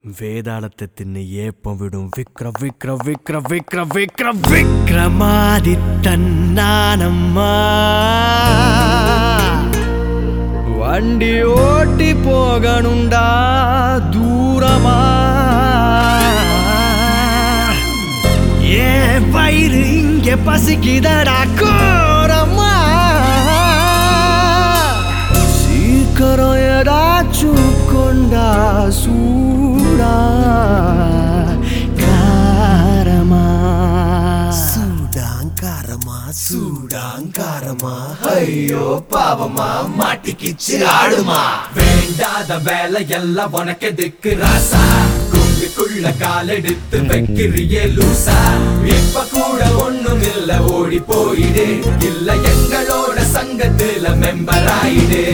வேதாளத்தை தின்னு ஏப்பம் விடும் விக்ர விக்ர விக்ர விக்ர விக்ர விக்ரமாதித்தன் நானம்மா வண்டி ஓட்டி போகணுண்டா தூரமா ஏன் வயிறு இங்க பசிக்குதடா கோரமா சீக்கிரம் ஏதாச்சும் கொண்டா சூடா காரமா சூடாங்காரமா சூடாங்காரமா ஐயோ பாவமா மாட்டிக்கிச்சு ஆடுமா வேண்டாத வேலை எல்லாம் உனக்கு எதுக்கு ராசா குண்டுக்குள்ள காலெடுத்து வைக்கிறியே லூசா இப்ப கூட ஒண்ணும் இல்ல ஓடி போயிடு இல்ல எங்களோட சங்கத்துல மெம்பர் ஆயிடு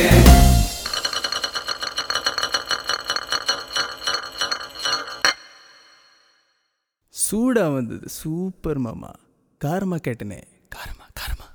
சூடா வந்தது சூப்பர் மாமா காரமா கேட்டனே காரமா காரமா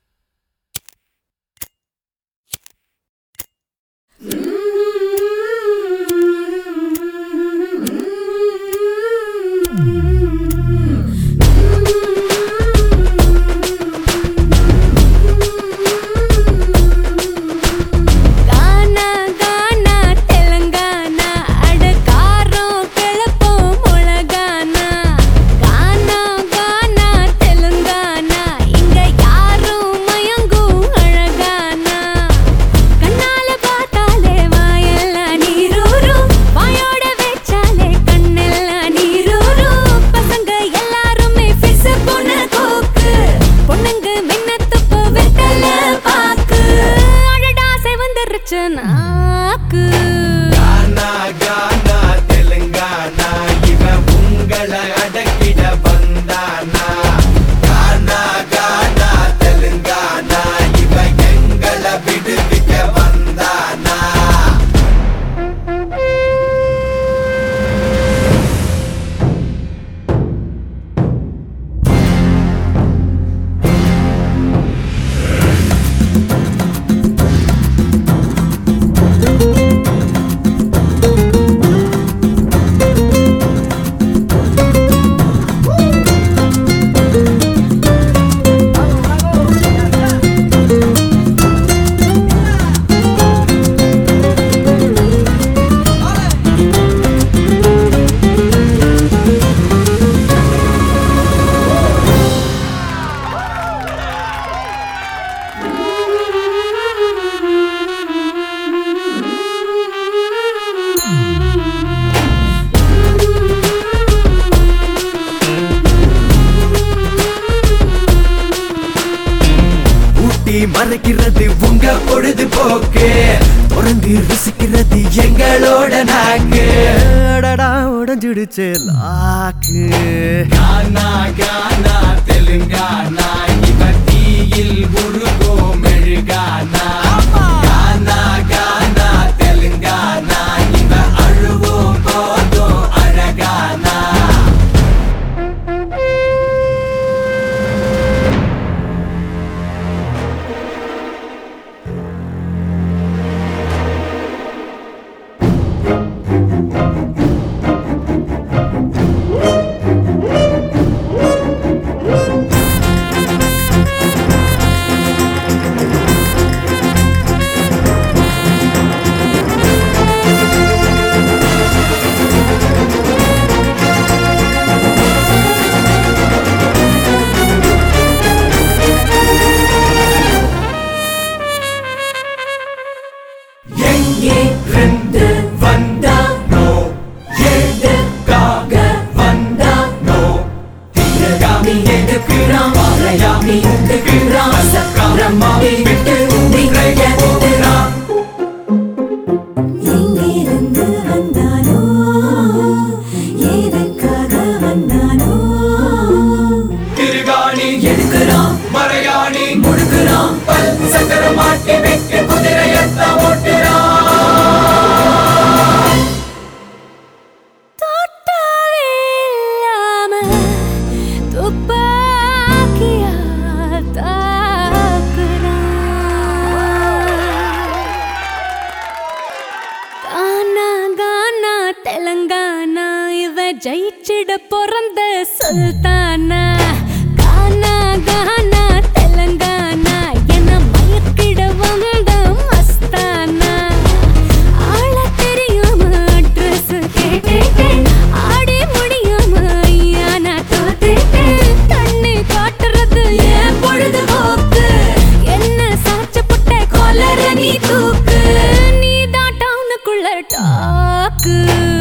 கானா கானா தெலங்கானா அட காரம் கிளப்போம் முழகானா கானா கானா தெலுங்கானா இங்க யாரும் மயங்கும் அழகானா கண்ணால பார்த்தாலே வாயெல்லாம் நீரூரும் வாயோட வச்சாலே கண்ணெல்லாம் நீரூரும் பசங்க எல்லாருமே ஃபிஸ் பொண்ணு கோக்கு பொண்ணுங்க மின்னத்துப்பு வெத்தல பாக்கு அழடா செவந்துருச்சு நாக்கு கானா கானா தெலுங்கானா இவன் உங்களை அடக்கிட வந்தானா கானா கானா தெலுங்கானா இவன் எங்களை விடுவிக்க வந்தானா ஊட்டி மறைக்கிறது உங்க பொழுதுபோக்கு தொடர்ந்து ருசிக்கிறது எங்களோட நாக்கு அடடா உடஞ்சிடுச்சு லாக்கு கானா கானா தெலுங்கானா இவன் தீயில் உருகோ மெழுகானா கானா கானா தெலுங்கானா இவன் அழுவோம் போதும் அழகானா தெலங்கானா இவ ஜெயிச்சிட பிறந்த சுல்தானா கானா கானா தெலங்கானா என மயக்கிட வந்த மஸ்தானா ஆள தெரியாம அட்ரஸ் கேட்டேன் ஆடி முடியாம ஐயா நான் தோத்துட்டேன் தண்ணி காட்டுறது ஏன் பொழுதுபோக்கு என்ன சாச்சப்பட்ட கொலர நீ தூக்கு நீ தான் டவுனுக்குள்ள டாக்கு